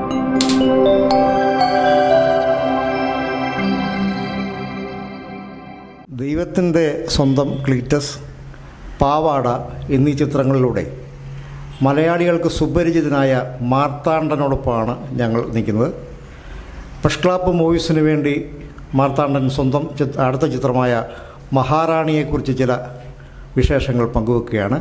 ദൈവത്തിൻ്റെ സ്വന്തം ക്ലീറ്റസ് പാവാട എന്നീ ചിത്രങ്ങളിലൂടെ മലയാളികൾക്ക് സുപരിചിതനായ മാർത്താണ്ഡനോടൊപ്പമാണ് ഞങ്ങൾ നിൽക്കുന്നത് പ്രഷ് ക്ലാപ്പ് മൂവീസിന് വേണ്ടി മാർത്താണ്ഡൻ സ്വന്തം ചിത്- അടുത്ത ചിത്രമായ മഹാറാണിയെക്കുറിച്ച് ചില വിശേഷങ്ങൾ പങ്കുവെക്കുകയാണ്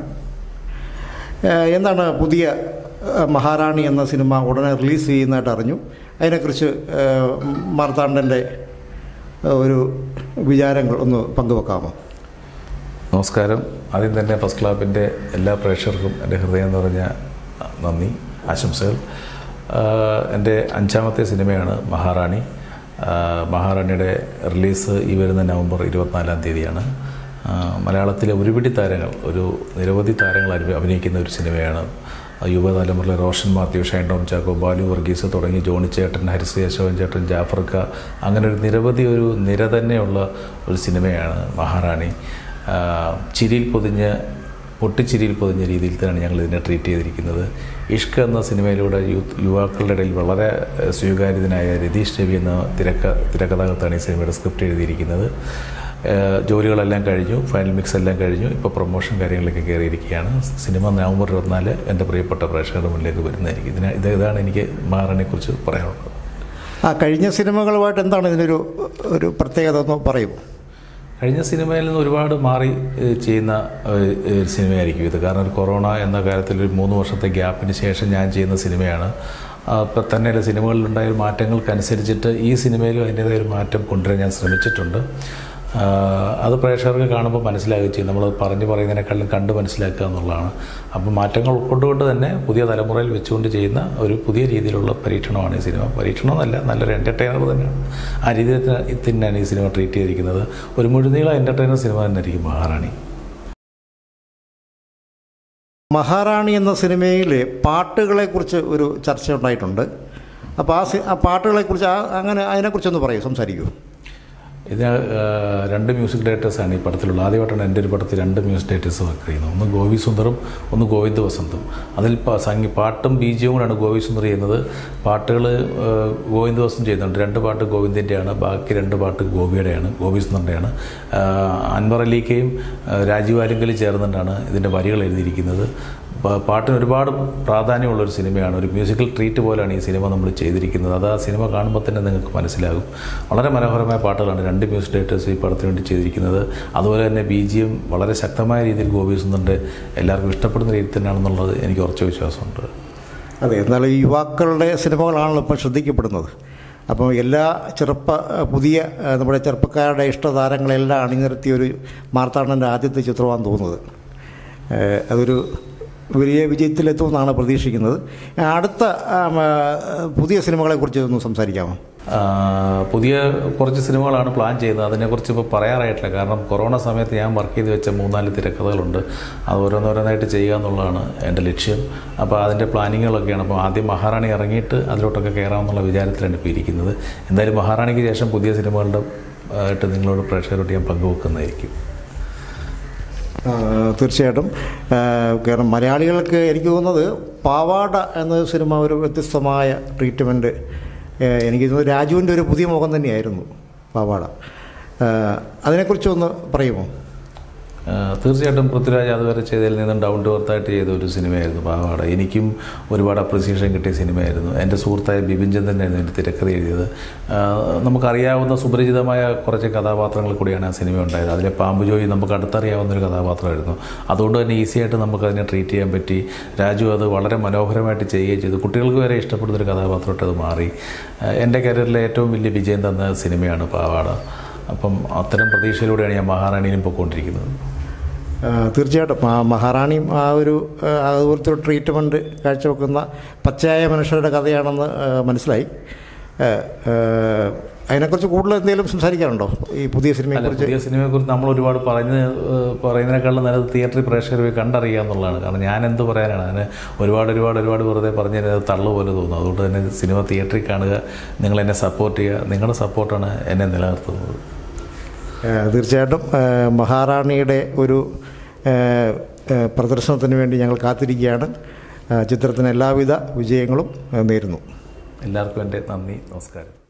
ഏഹ് എന്താണ് പുതിയ ഏഹ് മഹാറാണി എന്ന സിനിമ ഉടനെ റിലീസ് ചെയ്യുന്നതായിട്ട് അറിഞ്ഞു അതിനെക്കുറിച്ച് ഏഹ് മാർത്താണ്ഡൻ്റെ ഏഹ് ഒരു വിചാരങ്ങൾ ഒന്ന് പങ്കുവെക്കാമോ നമസ്കാരം ആദ്യം തന്നെ ഫസ്റ്റ് ക്ലാബിൻ്റെ എല്ലാ പ്രേക്ഷകർക്കും എൻ്റെ ഹൃദയം നിറഞ്ഞ നന്ദി ആശംസകൾ ആഹ് എൻ്റെ അഞ്ചാമത്തെ സിനിമയാണ് മഹാറാണി ആഹ് മഹാറാണിയുടെ റിലീസ് ഈ വരുന്ന നവംബർ ഇരുപത്തിനാലാം തീയതിയാണ് ആഹ് മലയാളത്തിലെ ഒരുപിടി താരങ്ങൾ ഒരു നിരവധി താരങ്ങൾ അഭി- അഭിനയിക്കുന്ന ഒരു സിനിമയാണ് യുവതലമുറയിലെ റോഷൻ മാത്യു ഷൈൻ ടോം ചാക്കോ ബാലു വർഗീസ് തുടങ്ങി ജോണി ചേട്ടൻ ഹരിശ്രീ അശോകൻ ചേട്ടൻ ജാഫർക്ക അങ്ങനെ ഒരു നിരവധി ഒരു നിര തന്നെയുള്ള ഒരു സിനിമയാണ് മഹാറാണി ആഹ് ചിരിയിൽ പൊതിഞ്ഞ് പൊട്ടിച്ചിരിയിൽ പൊതിഞ്ഞ രീതിയിൽ തന്നെയാണ് ഞങ്ങൾ ഇതിനെ ട്രീറ്റ് ചെയ്തിരിക്കുന്നത് ഇഷ്ക് എന്ന സിനിമയിലൂടെ യൂത്ത് യുവാക്കളുടെ ഇടയിൽ വളരെ ഏഹ്, സ്വീകാര്യതനായ രതീഷ് രവി എന്ന തിരക്ക തിരക്കഥാകൃത്താണ് ഈ സിനിമയുടെ സ്ക്രിപ്റ്റ് എഴുതിയിരിക്കുന്നത് ഏഹ്, ജോലികളെല്ലാം കഴിഞ്ഞു ഫൈനൽ മിക്സ് എല്ലാം കഴിഞ്ഞു ഇപ്പോൾ പ്രൊമോഷൻ കാര്യങ്ങളിലേക്ക് കയറിയിരിക്കുകയാണ് സിനിമ നവംബർ ഇരുപത്തിനാല് എൻ്റെ പ്രിയപ്പെട്ട പ്രേക്ഷകരുടെ മുന്നിലേക്ക് വരുന്നതായിരിക്കും ഇതിന് ഇത് ഇതാണ് എനിക്ക് മാറിനെക്കുറിച്ച് പറയാനുള്ളത് ആ കഴിഞ്ഞ സിനിമകളുമായിട്ട് എന്താണ് ഇതിനൊരു ഒരു പ്രത്യേകത ഒന്ന് പറയും കഴിഞ്ഞ സിനിമയിൽ നിന്ന് ഒരുപാട് മാറി ഏഹ്, ചെയ്യുന്ന ഏഹ്, ഒരു സിനിമയായിരിക്കും ഇത് കാരണം ഒരു കൊറോണ എന്ന കാര്യത്തിൽ ഒരു മൂന്ന് വർഷത്തെ ഗ്യാപ്പിന് ശേഷം ഞാൻ ചെയ്യുന്ന സിനിമയാണ് അപ്പം തന്നെ സിനിമകളിലുണ്ടായ മാറ്റങ്ങൾക്കനുസരിച്ചിട്ട് ഈ സിനിമയിലും അതിൻ്റേതായ ഒരു മാറ്റം കൊണ്ടുവരാൻ ഞാൻ ശ്രമിച്ചിട്ടുണ്ട് ആഹ് അത് പ്രേക്ഷകർക്ക് കാണുമ്പോൾ മനസ്സിലാകുകയും ചെയ്യും നമ്മൾ പറഞ്ഞു പറയുന്നതിനേക്കാളും കണ്ട് മനസ്സിലാക്കുക എന്നുള്ളതാണ് അപ്പോൾ മാറ്റങ്ങൾ ഉൾക്കൊണ്ടുകൊണ്ട് തന്നെ പുതിയ തലമുറയിൽ വെച്ചുകൊണ്ട് ചെയ്യുന്ന ഒരു പുതിയ രീതിയിലുള്ള പരീക്ഷണമാണ് ഈ സിനിമ പരീക്ഷണം എന്നല്ല നല്ലൊരു എൻ്റർടൈനർ തന്നെയാണ് ആ രീതിയിൽ തന്നെ- തന്നെയാണ് ഈ സിനിമ ട്രീറ്റ് ചെയ്തിരിക്കുന്നത് ഒരു മുഴുനീള എൻ്റർടൈനർ സിനിമ തന്നെ ആയിരിക്കും മഹാറാണി മഹാറാണി എന്ന സിനിമയിൽ പാട്ടുകളെക്കുറിച്ച് ഒരു ചർച്ച ഉണ്ടായിട്ടുണ്ട് അപ്പോൾ ആ സി- ആ പാട്ടുകളെക്കുറിച്ച് ആ അങ്ങനെ അതിനെക്കുറിച്ചൊന്ന് പറയൂ സംസാരിക്കൂ ഇത് ആ, രണ്ട് മ്യൂസിക് ഡയറക്ടേഴ്സാണ് ഈ പടത്തിലുള്ള ആദ്യമായിട്ടാണ് എൻ്റെ ഒരു പടത്തിൽ രണ്ട് മ്യൂസിക് ഡയറക്ടേഴ്സ് വർക്ക് ചെയ്യുന്നത് ഒന്ന് ഗോപി സുന്ദറും ഒന്ന് ഗോവിന്ദ് വസന്തും അതിൽ പ- സംഗീ പാട്ടും ബീജിയും കൂടാണ് ഗോപി സുന്ദർ ചെയ്യുന്നത് പാട്ടുകൾ ഗോവിന്ദ് വസന്ത് ചെയ്യുന്നുണ്ട് രണ്ട് പാട്ട് ഗോവിന്ദിൻ്റെയാണ് ബാക്കി രണ്ട് പാട്ട് ഗോപിയുടെയാണ് ഗോപി സുന്ദറിൻ്റെയാണ് ആ, അൻവർ അലിക്കയും ആ, രാജീവ് ആലിങ്കലും ചേർന്നിട്ടാണ് ഇതിൻ്റെ വരികൾ എഴുതിയിരിക്കുന്നത് പ- പാട്ടിന് ഒരുപാട് പ്രാധാന്യമുള്ള ഒരു സിനിമയാണ് ഒരു മ്യൂസിക്കൽ ട്രീറ്റ് പോലെയാണ് ഈ സിനിമ നമ്മൾ ചെയ്തിരിക്കുന്നത് അത് ആ സിനിമ കാണുമ്പോൾ തന്നെ നിങ്ങൾക്ക് മനസ്സിലാകും വളരെ മനോഹരമായ പാട്ടുകളാണ് രണ്ട് മ്യൂസിക് ഡയറക്ടേഴ്സ് ഈ പടത്തിന് വേണ്ടി ചെയ്തിരിക്കുന്നത് അതുപോലെ തന്നെ ബി ജി എം വളരെ ശക്തമായ രീതിയിൽ ഗോപി സുന്ദറിൻ്റെ എല്ലാവർക്കും ഇഷ്ടപ്പെടുന്ന രീതിയിൽ തന്നെയാണെന്നുള്ളത് എനിക്ക് ഉറച്ച വിശ്വാസമുണ്ട് അതെ എന്നാലും ഈ യുവാക്കളുടെ സിനിമകളാണല്ലോ ഇപ്പോൾ ശ്രദ്ധിക്കപ്പെടുന്നത് അപ്പോൾ എല്ലാ ചെറുപ്പ പുതിയ ഏഹ്, നമ്മുടെ ചെറുപ്പക്കാരുടെ ഇഷ്ടതാരങ്ങളെല്ലാം അണിനിരത്തിയ ഒരു മാർത്താണ്ഡൻ്റെ ആദ്യത്തെ ചിത്രമാണെന്ന് തോന്നുന്നത് ഏഹ്, അതൊരു വലിയ വിജയത്തിലെത്തുമെന്നാണ് പ്രതീക്ഷിക്കുന്നത് അടുത്ത ആം, ആ, പുതിയ സിനിമകളെക്കുറിച്ച് ഒന്ന് സംസാരിക്കാമോ ആ, പുതിയ കുറച്ച് സിനിമകളാണ് പ്ലാൻ ചെയ്യുന്നത് അതിനെക്കുറിച്ച് ഇപ്പോൾ പറയാറായിട്ടില്ല കാരണം കൊറോണ സമയത്ത് ഞാൻ വർക്ക് ചെയ്ത് വെച്ച മൂന്നാല് തിരക്കഥകളുണ്ട് അത് ഓരോന്നോരോന്നായിട്ട് ചെയ്യുക എന്നുള്ളതാണ് എൻ്റെ ലക്ഷ്യം അപ്പോൾ അതിൻ്റെ പ്ലാനിങ്ങുകളൊക്കെയാണ് അപ്പോൾ ആദ്യം മഹാറാണി ഇറങ്ങിയിട്ട് അതിലോട്ടൊക്കെ കയറാമെന്നുള്ള വിചാരത്തിലാണ് ഇപ്പോൾ ഇരിക്കുന്നത് എന്തായാലും മഹാറാണിക്ക് ശേഷം പുതിയ സിനിമകളുടെ ആ, ആയിട്ട് നിങ്ങളോട് പ്രേക്ഷകരോട് ഞാൻ പങ്കുവെക്കുന്നതായിരിക്കും ആ, തീർച്ചയായിട്ടും ആ, കാരണം മലയാളികൾക്ക് എനിക്ക് തോന്നുന്നത് പാവാട എന്ന സിനിമ ഒരു വ്യത്യസ്തമായ ട്രീറ്റ്മെൻറ്റ് എനിക്ക് തോന്നുന്നു രാജുവിൻ്റെ ഒരു പുതിയ മുഖം തന്നെയായിരുന്നു പാവാട ആ, അതിനെക്കുറിച്ചൊന്ന് പറയുമോ ആ, തീർച്ചയായിട്ടും പൃഥ്വിരാജ് അതുവരെ ചെയ്തതിൽ നിന്നും ഡൗൺ ടു എർത്തായിട്ട് ചെയ്ത ഒരു സിനിമയായിരുന്നു പാവാട എനിക്കും ഒരുപാട് അപ്രിസിയേഷൻ കിട്ടിയ സിനിമയായിരുന്നു എൻ്റെ സുഹൃത്തായ ബിപിൻ ചന്ദ്രനായിരുന്നു എൻ്റെ തിരക്കഥ എഴുതിയത് ആ, നമുക്കറിയാവുന്ന സുപരിചിതമായ കുറച്ച് കഥാപാത്രങ്ങൾ കൂടിയാണ് ആ സിനിമ ഉണ്ടായത് അതിലെ പാമ്പുജോയി നമുക്ക് അടുത്തറിയാവുന്ന ഒരു കഥാപാത്രമായിരുന്നു അതുകൊണ്ട് തന്നെ ഈസി ആയിട്ട് നമുക്കതിനെ ട്രീറ്റ് ചെയ്യാൻ പറ്റി രാജു അത് വളരെ മനോഹരമായിട്ട് ചെയ്യുകയും ചെയ്തു കുട്ടികൾക്ക് വരെ ഇഷ്ടപ്പെടുന്ന ഒരു കഥാപാത്രമായിട്ട് അത് മാറി ആ, എൻ്റെ കരിയറിലെ ഏറ്റവും വലിയ വിജയം തന്ന സിനിമയാണ് പാവാട അപ്പം അത്തരം പ്രതീക്ഷയിലൂടെയാണ് ഞാൻ മഹാറാണിയിലും പോയിക്കൊണ്ടിരിക്കുന്നത് ആ, തീർച്ചയായിട്ടും ആ മഹാറാണിയും ആ ഒരു ആ, അതുപോലത്തെ ഒരു ട്രീറ്റ്മെൻറ്റ് കാഴ്ചവെക്കുന്ന പച്ചയായ മനുഷ്യരുടെ കഥയാണെന്ന് ആ, മനസ്സിലായി ആ, ആ, അതിനെക്കുറിച്ച് കൂടുതൽ എന്തെങ്കിലും സംസാരിക്കാനുണ്ടോ ഈ പുതിയ അല്ല സിനിമയെക്കുറിച്ച് പുതിയ സിനിമയെക്കുറിച്ച് നമ്മൾ ഒരുപാട് പറഞ്ഞ് ഏഹ്, പറയുന്നതിനേക്കാളും നല്ലത് തിയേറ്ററിൽ പ്രേക്ഷകർ പോയി കണ്ടറിയുക എന്നുള്ളതാണ് കാരണം ഞാൻ എന്ത് പറയാനാണ് അതിന് ഒരുപാട് ഒരുപാട് ഒരുപാട് വെറുതെ പറഞ്ഞ് അത് തള്ളു പോലെ തോന്നും അതുകൊണ്ട് തന്നെ സിനിമ തിയേറ്ററിൽ കാണുക നിങ്ങൾ എന്നെ സപ്പോർട്ട് ചെയ്യുക നിങ്ങളുടെ സപ്പോർട്ടാണ് എന്നെ നിലനിർത്തുന്നത് ആ, തീർച്ചയായിട്ടും ആ, മഹാറാണിയുടെ ഒരു ആ, ആ, പ്രദർശനത്തിന് വേണ്ടി ഞങ്ങൾ കാത്തിരിക്കുകയാണ് ആ, ചിത്രത്തിന് എല്ലാവിധ വിജയങ്ങളും ആ, നേരുന്നു എല്ലാവർക്കും എൻ്റെ നന്ദി നമസ്കാരം